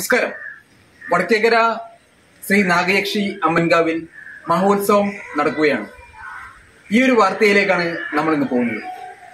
നമസ്കാരം വടക്കേക്കര ശ്രീ നാഗയക്ഷി അമ്മൻകാവിൽ മഹോത്സവം നടക്കുകയാണ് ഈ ഒരു വാർത്തയിലേക്കാണ് നമ്മൾ ഇന്ന് പോകുന്നത്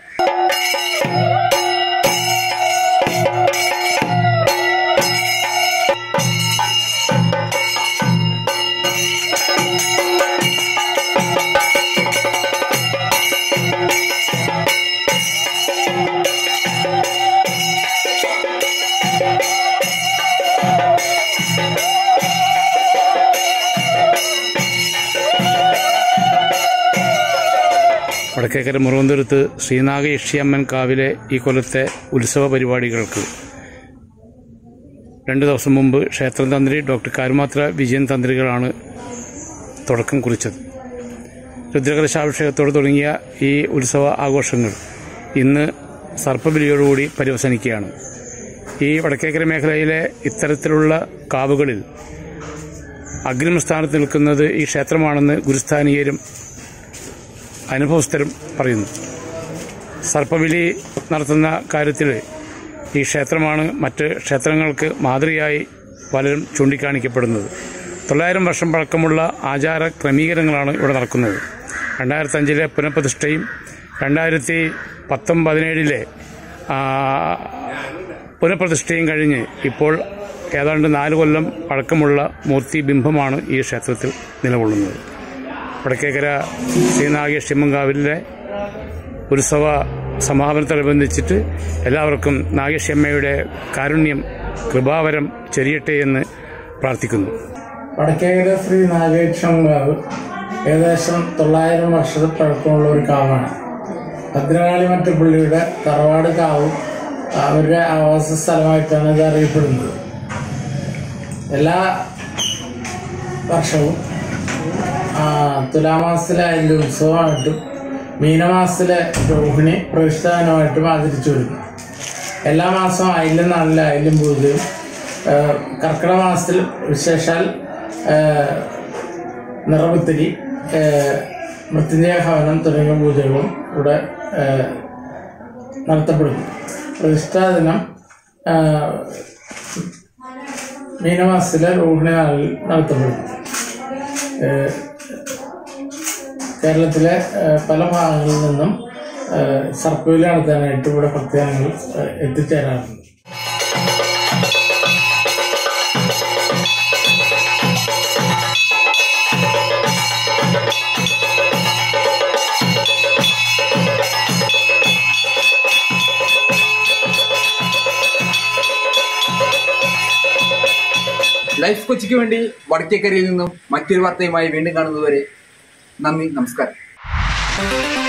വടക്കേക്കര മുറുവന്തുരുത്ത് ശ്രീനാഗയക്ഷിയമ്മൻ കാവിലെ ഈ കൊല്ലത്തെ ഉത്സവ പരിപാടികൾക്ക് രണ്ട് ദിവസം മുമ്പ് ക്ഷേത്രം തന്ത്രി ഡോക്ടർ കാരുമാത്ര വിജയൻ തന്ത്രികളാണ് തുടക്കം കുറിച്ചത് രുദ്രകലശാഭിഷേകത്തോട് തുടങ്ങിയ ഈ ഉത്സവ ആഘോഷങ്ങൾ ഇന്ന് സർപ്പബലിയോടുകൂടി പര്യവസാനിക്കുകയാണ് ഈ വടക്കേക്കര മേഖലയിലെ ഇത്തരത്തിലുള്ള കാവുകളിൽ അഗ്നിമസ്ഥാനത്ത് നിൽക്കുന്നത് ഈ ക്ഷേത്രമാണെന്ന് ഗുരുസ്ഥാനീയരും അനുഭവസ്ഥരും പറയുന്നു സർപ്പബലി നടത്തുന്ന കാര്യത്തിൽ ഈ ക്ഷേത്രമാണ് മറ്റ് ക്ഷേത്രങ്ങൾക്ക് മാതൃകയായി പലരും ചൂണ്ടിക്കാണിക്കപ്പെടുന്നത് തൊള്ളായിരം വർഷം പഴക്കമുള്ള ആചാര ക്രമീകരണങ്ങളാണ് ഇവിടെ നടക്കുന്നത് രണ്ടായിരത്തി അഞ്ചിലെ പുനഃപ്രതിഷ്ഠയും രണ്ടായിരത്തി പത്തൊമ്പത് പതിനേഴിലെ പുനഃപ്രതിഷ്ഠയും കഴിഞ്ഞ് ഇപ്പോൾ ഏതാണ്ട് നാല് കൊല്ലം പഴക്കമുള്ള മൂർത്തി ബിംബമാണ് ഈ ക്ഷേത്രത്തിൽ നിലകൊള്ളുന്നത് വടക്കേക്കര ശ്രീനാഗേഷ്യമ്മങ്കാവിലെ ഉത്സവ സമാപനത്തോടനുബന്ധിച്ചിട്ട് എല്ലാവർക്കും നാഗേഷ്യമ്മയുടെ കാരുണ്യം കൃപാവരം ചെരിയട്ടെ എന്ന് പ്രാർത്ഥിക്കുന്നു വടക്കേകര ശ്രീ നാഗേക്ഷങ്കാവ് ഏകദേശം തൊള്ളായിരം വർഷത്തെ പഴക്കമുള്ള ഒരു കാവാണ് ഭദ്രകാളി മറ്റപ്പള്ളിയുടെ തറവാട് കാവും അവരുടെ ആവാസ സ്ഥലമായിട്ടാണ് ഇത് അറിയപ്പെടുന്നത് എല്ലാ വർഷവും ആ, തുലാമാസത്തിലെ അതിൻ്റെ ഉത്സവമായിട്ടും മീനമാസത്തിലെ രോഹിണി പ്രതിഷ്ഠാനമായിട്ടും ആചരിച്ചു വരുന്നു എല്ലാ മാസവും അയിലും നാളിലെ അയിലും പൂജയും ആ, കർക്കിടക മാസത്തിൽ വിശേഷാൽ ആ, നിറപുത്തിരി ആ, മൃത്യുഞ്ജയ ഭവനം തുടങ്ങിയ പൂജകളും ഇവിടെ ആ, നടത്തപ്പെടുന്നു പ്രതിഷ്ഠാ ദിനം ആ, മീനമാസത്തിലെ രോഹിണി നാളിൽ നടത്തപ്പെടുന്നു ഏഹ് കേരളത്തിലെ ഏഹ് പല ഭാഗങ്ങളിൽ നിന്നും ഏഹ് സർപ്പുവില നടത്താനായിട്ട് ഇവിടെ ഭക്തജനങ്ങൾ ഏഹ് എത്തിച്ചേരാറുണ്ട് ലൈഫ് കൊച്ചിക്ക് വേണ്ടി വടക്കേക്കരയിൽ നിന്നും മറ്റൊരു വാർത്തയുമായി വീണ്ടും കാണുന്നതുവരെ നന്ദി നമസ്കാരം